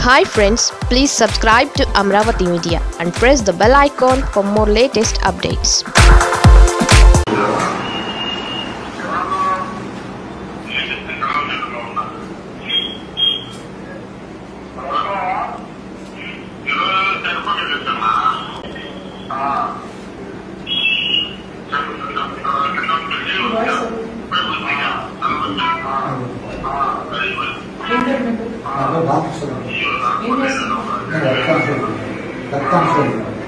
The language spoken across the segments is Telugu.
hi friends please subscribe to Amaravati media and press the bell icon for more latest updates అదో బాగుంటుంది రక్తాంశం రక్తాంశం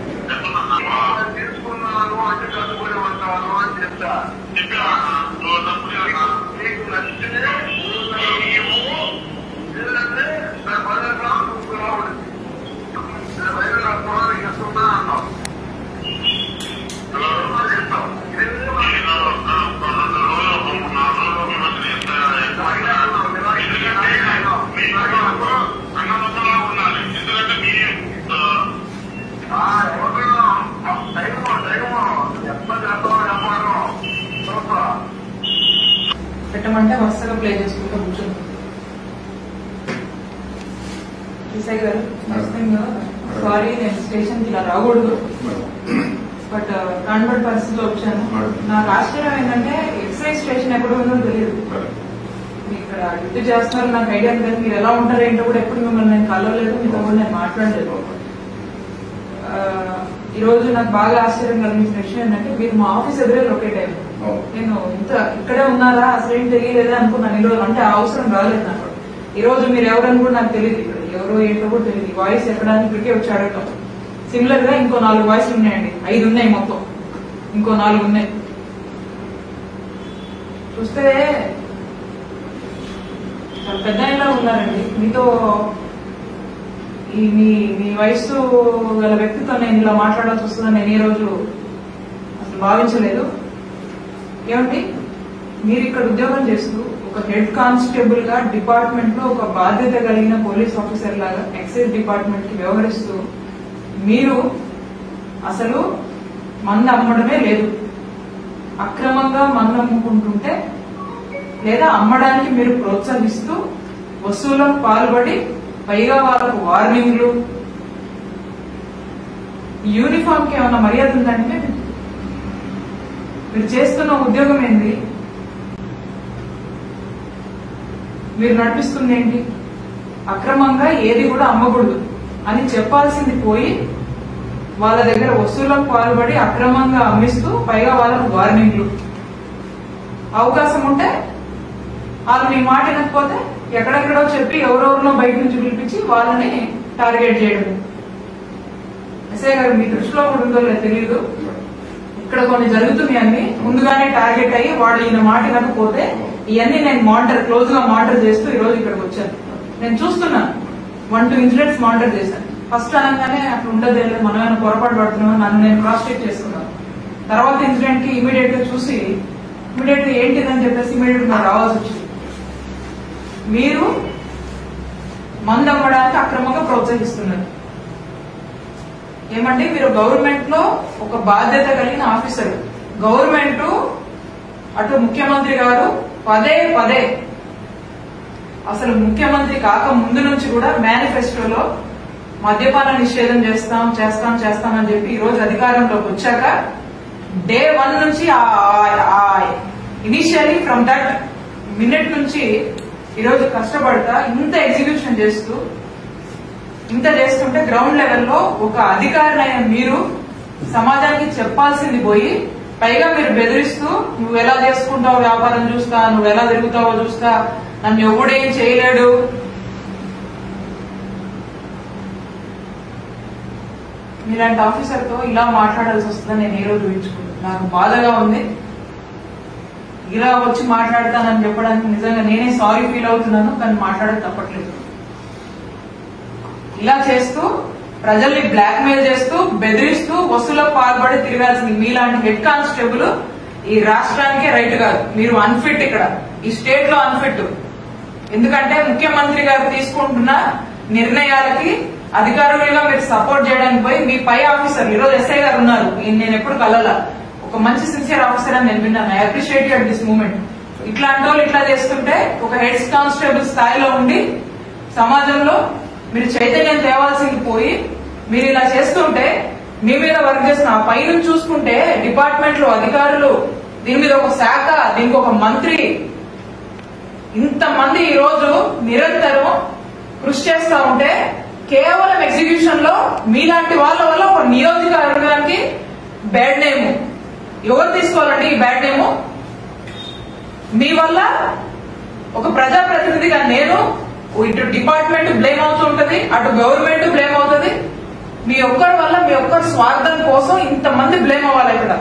పెట్టమంటే వరుసగా ప్లే చేసుకుంటూ కూర్చుంది ఈసారి గారు నెక్స్ట్ టైం సారీ నేను స్టేషన్కి ఇలా రాకూడదు బట్ కాన్వర్ట్ పరిస్థితిలో వచ్చాను నాకు ఆశ్చర్యం ఏంటంటే ఎక్సైజ్ స్టేషన్ ఎక్కడ ఉందో తెలియదు మీరు ఇక్కడ డ్యూటీ చేస్తున్నారు నాకు ఐడియా లేదు మీరు ఎలా ఉంటారు ఏంటో కూడా ఎప్పుడు మిమ్మల్ని నేను కలవలేదు మీతో కూడా నేను మాట్లాడలేదు ఆ, ఈ రోజు నాకు బాగా ఆశ్చర్యం కలిగించిన విషయం ఏంటంటే మీరు మా ఆఫీస్ ఎదురే లొకేట్ అయ్యారు నేను ఇంత ఇక్కడే ఉన్నారా అసలు ఏం తెలియలేదా అనుకున్నాను ఈ రోజు అంటే ఆ అవసరం రాలేదు నాకు ఈ రోజు మీరు ఎవరని కూడా నాకు తెలియదు ఇక్కడ ఎవరో ఏంటో కూడా తెలియదు ఈ వాయిస్ ఎక్కడానికి ఇప్పటికే వచ్చి అడగటం సిమిలర్ గా ఇంకో నాలుగు వాయిస్లు ఉన్నాయండి ఐదు ఉన్నాయి మొత్తం ఇంకో నాలుగు ఉన్నాయి చూస్తే చాలా పెద్ద ఆయనలా ఉన్నారండి మీతో ఈ మీ మీ వయసు గల వ్యక్తితో నేను ఇలా మాట్లాడాల్సి వస్తుందని నేను ఈ రోజు అసలు భావించలేదు ఏమండి మీరు ఇక్కడ ఉద్యోగం చేస్తూ ఒక హెడ్ కానిస్టేబుల్ గా డిపార్ట్మెంట్ లో ఒక బాధ్యత కలిగిన పోలీస్ ఆఫీసర్ లాగా ఎక్సైజ్ డిపార్ట్మెంట్ కి వ్యవహరిస్తూ మీరు అసలు మంద అమ్మడమే లేదు అక్రమంగా మంద అమ్ముకుంటుంటే లేదా అమ్మడానికి మీరు ప్రోత్సహిస్తూ వస్తువులకు పాల్పడి పైగా వాళ్ళకు వార్నింగ్లు యూనిఫామ్ కి ఏమైనా మర్యాద ఉందంటే మీరు చేస్తున్న ఉద్యోగం ఏంది మీరు నడిపిస్తుంది ఏంటి అక్రమంగా ఏది కూడా అమ్మకూడదు అని చెప్పాల్సింది పోయి వాళ్ళ దగ్గర వస్తువులకు పాల్పడి అక్రమంగా అమ్మిస్తూ పైగా వాళ్ళకు వార్నింగ్లు అవకాశం ఉంటే వాళ్ళు మీ మాట వినకపోతే ఎక్కడెక్కడో చెప్పి ఎవరెవరినో బయట నుంచి పిలిపించి వాళ్ళని టార్గెట్ చేయడం ఎస్ఐ గారు మీ దృష్టిలో కూడా ఉందో లేదో తెలియదు ఇక్కడ కొన్ని జరుగుతున్నాయి అన్ని ముందుగానే టార్గెట్ అయ్యి వాడు ఈయన మాట వినకపోతే ఇవన్నీ నేను మానిటర్ క్లోజ్ గా మానిటర్ చేస్తూ ఈ రోజు ఇక్కడికి వచ్చాను నేను చూస్తున్నాను వన్ టూ ఇన్సిడెంట్స్ మానిటర్ చేశాను ఫస్ట్ అనగానే అట్లా ఉండదు ఏం లేదు, మనమైనా పొరపాటు పడుతున్నాం నన్ను నేను క్రాస్ చెక్ చేసుకున్నాను తర్వాత ఇన్సిడెంట్ కి ఇమీడియట్ గా చూసి ఇమీడియట్ గా ఏంటిదని చెప్పేసి ఇమీడియట్ గా రావాల్సి వచ్చింది మీరు మందు అమ్మడానికి అక్రమంగా ప్రోత్సహిస్తున్నారు ఏమండి మీరు గవర్నమెంట్ లో ఒక బాధ్యత కలిగిన ఆఫీసర్ గవర్నమెంట్ అటు ముఖ్యమంత్రి గారు పదే పదే అసలు ముఖ్యమంత్రి కాక ముందు నుంచి కూడా మేనిఫెస్టోలో మద్యపాన నిషేధం చేస్తాం చేస్తాం చేస్తాం అని చెప్పి ఈ రోజు అధికారంలోకి వచ్చాక డే వన్ నుంచి ఇనిషియలీ ఫ్రమ్ దట్ మినిట్ నుంచి ఈరోజు కష్టపడతా ఇంత ఎగ్జిక్యూషన్ చేస్తూ ఇంత చేస్తుంటే గ్రౌండ్ లెవెల్లో ఒక అధికారినైన మీరు సమాజానికి చెప్పాల్సింది పోయి పైగా మీరు బెదిరిస్తూ నువ్వు ఎలా చేసుకుంటావు వ్యాపారం చూస్తా నువ్వు ఎలా తిరుగుతావో చూస్తా నన్ను ఎవడేం చేయలేడు మీలాంటి ఆఫీసర్ తో ఇలా మాట్లాడాల్సి వస్తుందని నేను ఏ రోజు ఊహించుకున్నాను నాకు బాధగా ఉంది ఇలా వచ్చి మాట్లాడతానని చెప్పడానికి నిజంగా నేనే సారీ ఫీల్ అవుతున్నాను కానీ మాట్లాడక తప్పట్లేదు ఇలా చేస్తూ ప్రజల్ని బ్లాక్ మెయిల్ చేస్తూ బెదిరిస్తూ వసూలకు పాల్పడి తిరగాల్సింది మీలాంటి హెడ్ కానిస్టేబుల్ ఈ రాష్ట్రానికే రైట్ కాదు మీరు అన్ఫిట్ ఇక్కడ ఈ స్టేట్ లో అన్ఫిట్ ఎందుకంటే ముఖ్యమంత్రి గారు తీసుకుంటున్న నిర్ణయాలకి అధికారులుగా మీరు సపోర్ట్ చేయడానికి పోయి మీ పై ఆఫీసర్ ఈరోజు ఎస్ఐ గారు ఉన్నారు ఈయన నేను ఎప్పుడు కలవాల ఒక మంచి సిన్సియర్ ఆఫీసర్ అని నేను విన్నాను I appreciate at this moment ఇట్లాంటి వాళ్ళు ఇట్లా చేస్తుంటే ఒక హెడ్ కానిస్టేబుల్ స్థాయిలో ఉండి సమాజంలో మీరు చైతన్యం తేవాల్సింది పోయి మీరు ఇలా చేస్తుంటే మీ మీద వర్క్ చేస్తున్న ఆ పైన చూసుకుంటే డిపార్ట్మెంట్ లో అధికారులు దీని మీద ఒక శాఖ దీనికి ఒక మంత్రి ఇంతమంది ఈ రోజు నిరంతరం కృషి చేస్తా ఉంటే కేవలం ఎగ్జిక్యూషన్ లో మీలాంటి వాళ్ళ వల్ల ఒక నియోజకవర్గానికి బ్యాడ్ నేమ్ ఎవరు తీసుకోవాలండి ఈ బ్యాడ్ నేమ్ మీ వల్ల ఒక ప్రజాప్రతినిధిగా నేను ఇటు డిపార్ట్మెంట్ బ్లేమ్ అవుతూ ఉంటది అటు గవర్నమెంట్ బ్లేమ్ అవుతుంది మీ ఒక్కరి వల్ల మీ ఒక్కరి స్వార్థం కోసం ఇంతమంది బ్లేమ్ అవ్వాలి ఇక్కడ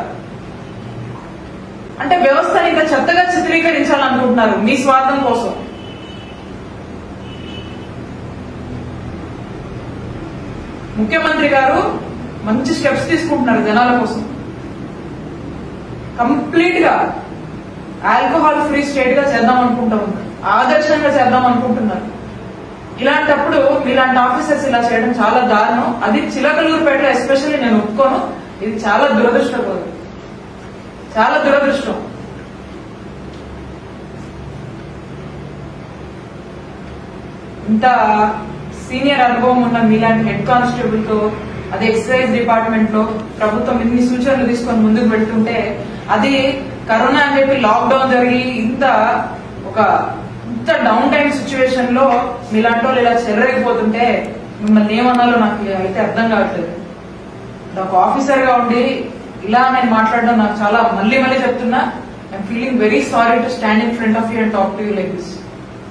అంటే వ్యవస్థని ఇంత చెత్తగా చిత్రీకరించాలనుకుంటున్నారు మీ స్వార్థం కోసం ముఖ్యమంత్రి గారు మంచి స్టెప్స్ తీసుకుంటున్నారు జనాల కోసం కంప్లీట్ గా ఆల్కహాల్ ఫ్రీ స్టేట్ గా చేద్దాం అనుకుంటాం ఆదర్శంగా చేద్దాం అనుకుంటున్నారు ఇలాంటప్పుడు మీలాంటి ఆఫీసర్స్ ఇలా చేయడం చాలా దారుణం అది చిలకలూరుపేటలో ఎస్పెషల్లీ నేను ఒప్పుకోను ఇది చాలా దురదృష్టకరం చాలా దురదృష్టం ఇంత సీనియర్ అనుభవం ఉన్న మీలాంటి హెడ్ కానిస్టేబుల్ తో అది ఎక్సైజ్ డిపార్ట్మెంట్ లో ప్రభుత్వం ఇన్ని సూచనలు తీసుకొని ముందుకు పెడుతుంటే అది కరోనా అని చెప్పి లాక్డౌన్ జరిగి ఇంత ఒక ఇంత డౌన్ టైం సిచ్యువేషన్ లో మీలాంటి వాళ్ళు ఇలా చెలరేగిపోతుంటే మిమ్మల్ని ఏమన్నాలో నాకు అయితే అర్థం కావట్లేదు ఒక ఆఫీసర్ గా ఉండి ఇలా నేను మాట్లాడడం నాకు చాలా మళ్ళీ మళ్ళీ చెప్తున్నా I'm feeling very sorry to stand in front of you and talk to you like this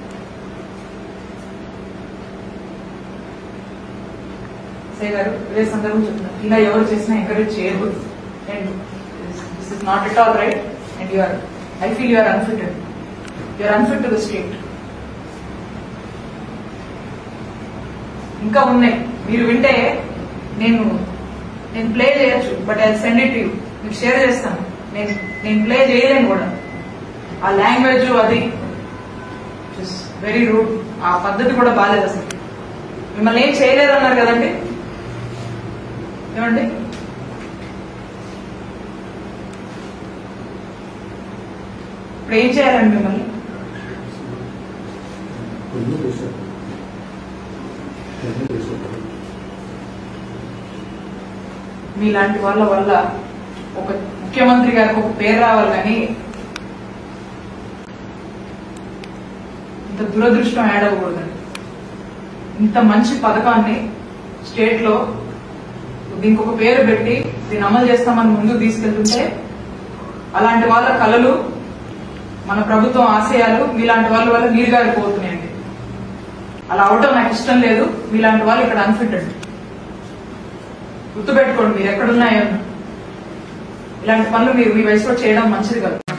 సే గారు ఇదే సందర్భం చెప్తున్నా ఇలా ఎవరు చేసినా ఎంకరేజ్ చేయకూడదు and this is not at all right and you're I feel you're unfitted you're unfit to the state ఇంకా ఉన్నాయి మీరు వింటే నేను నేను ప్లే చేయొచ్చు but I send it you మీకు షేర్ చేస్తాను నేను నేను ప్లే చేయలేను కూడా ఆ లాంగ్వేజ్ అది వెరీ రూడ్ ఆ పద్ధతి కూడా బాగాలేదు అసలు మిమ్మల్ని ఏం చేయలేదు అన్నారు కదండి ఏమండి ఇప్పుడు ఏం చేయాలండి మిమ్మల్ని కొన్ని చేశారు కొన్ని చేశారు మీలాంటి వాళ్ళ వల్ల ఒక ముఖ్యమంత్రి గారికి ఒక పేరు రావాలి కానీ ఇంత దురదృష్టం యాడ్ అవ్వకూడదండి ఇంత మంచి పథకాన్ని స్టేట్ లో దీనికి ఒక పేరు పెట్టి దీన్ని అమలు చేస్తామని ముందుకు తీసుకెళ్తుంటే అలాంటి వాళ్ళ కళలు మన ప్రభుత్వం ఆశయాలు మీలాంటి వాళ్ళ వల్ల నీరుగారిపోతున్నాయండి అలా అవటం నాకు ఇష్టం లేదు మీలాంటి వాళ్ళు ఇక్కడ అన్ఫిట్ అండి గుర్తుపెట్టుకోండి మీరు ఎక్కడున్నాయో ఇలాంటి పనులు మీరు మీ వయసులో చేయడం మంచిది కాదు